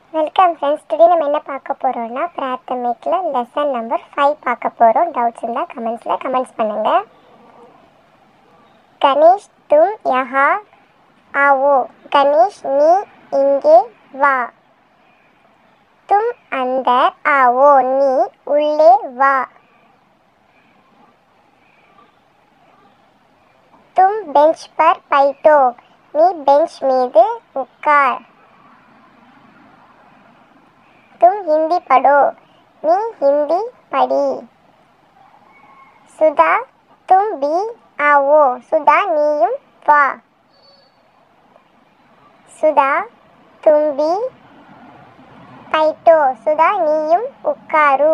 welcome friends today நம்ம என்ன பார்க்க போகிறோம்னா பிராத்தமிக்கில் லெசன் நம்பர் ஃபைவ் பார்க்க போகிறோம் டவுட்ஸ் இருந்தால் கமெண்ட்ஸில் கமெண்ட்ஸ் பண்ணுங்கள் கணேஷ் தும் யஹா ஆவோ கணேஷ் நீ இங்கே வா தும் அந்தர் ஆவோ நீ உள்ளே வா தும் பெஞ்ச் பர் பைட்டோ நீ பெஞ்ச் மீது உட்கார் தும் ஹிந்தி படோ நீ ஹிந்தி படி சுதா தும் பி ஆவோ சுதா நீயும் வா சுதா தும் பி பைட்டோ சுதா நீயும் உட்காரு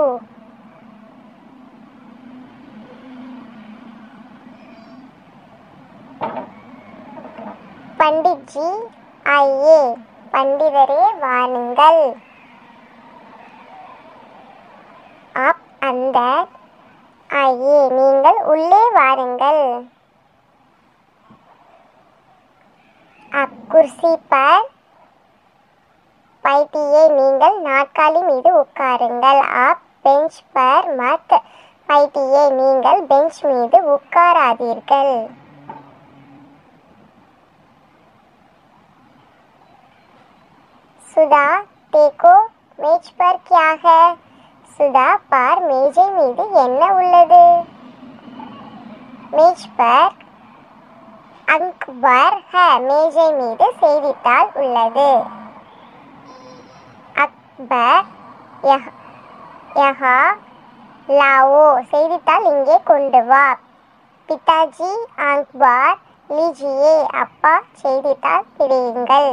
பண்டிட்ஜி ஐயே பண்டிதரே வாருங்கள் அப் அந்த ஐயே நீங்கள் உள்ளே வாருங்கள் அப் குர்சி பர் பைட்டியே நீங்கள் நாற்காலி மீது உட்காருங்கள் அப் பெஞ்ச் பர் மத் பைட்டியே நீங்கள் பெஞ்ச் மீது உட்காராதீர்கள் சுதா देखो मेज पर क्या है சுதா பார் மேஜை மீது என்ன உள்ளது மேஜ் பர் அக்பர் ஹ மேஜை மீது செய்தித்தாள் உள்ளது அக்பர் யஹ் யஹா லாவோ செய்தித்தாள் இங்கே கொண்டு வா பிதாஜி அக்பர் லீஜியே அப்பா செய்தித்தாள் பிடியுங்கள்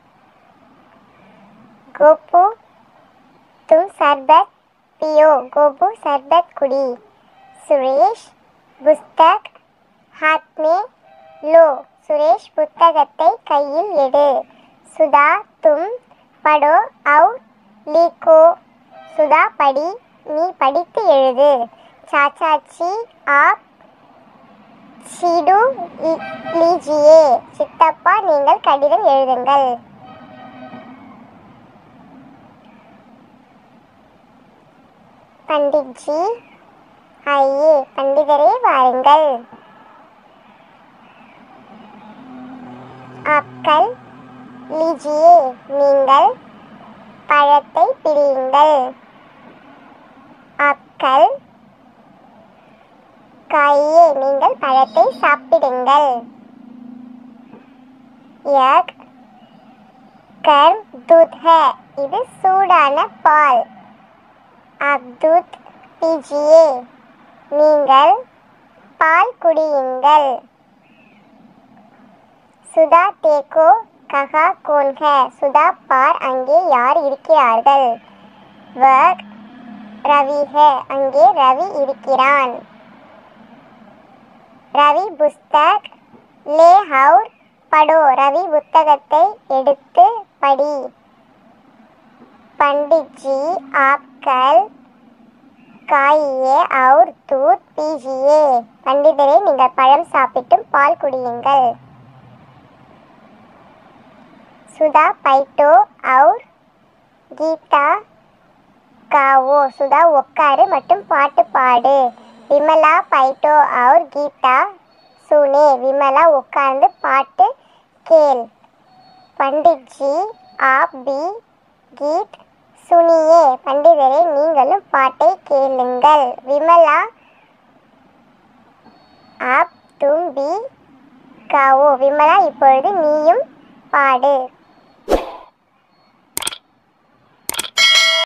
கோபு तुम शरबत पियो गोबू शरबत कुड़ी सुरेश पुस्तक हाथ में लो சுரேஷ் புத்தகத்தை கையில் எடு சுதா தும் படோ அவு லீக்கோ சுதா படி நீ படித்து எழுது சாச்சாச்சி ஆப் சிடு லீஜியே சித்தப்பா நீங்கள் கடிதம் எழுதுங்கள் பண்டிட்ஜி ஐயே பண்டிதரே வாருங்கள் ஆப்கள் லீஜியே நீங்கள் பழத்தை பிடியுங்கள் ஆப்கள் காயே நீங்கள் பழத்தை சாப்பிடுங்கள் யக் கர் துத் ஹே இது சூடான பால் அப்துத் பிஜியே நீங்கள் பால் குடியுங்கள் சுதா தேக்கோ கஹா கோன் ஹே சுதா பார் அங்கே யார் இருக்கிறார்கள் வக் ரவி ஹே அங்கே ரவி இருக்கிறான் ரவி புஸ்தக் லே ஹவுர் படோ ரவி புத்தகத்தை எடுத்து படி पंडित जी आप कल காயே और दूध पीजिए பண்டிதரே நீங்கள் பழம் சாப்பிட்டும் பால் குடியுங்கள் சுதா பைட்டோ और கீதா காவோ சுதா உட்காரு மற்றும் பாட்டு பாடு விமலா பைட்டோ और கீதா சுனே விமலா உட்கார்ந்து பாட்டு கேள் பண்டிட் ஜி ஆப் பி கீத் சுனியே பண்டிதரே நீங்களும் பாட்டை கேளுங்கள் விமலா ஆப் தும் பி காவோ விமலா இப்பொழுது நீயும் பாடு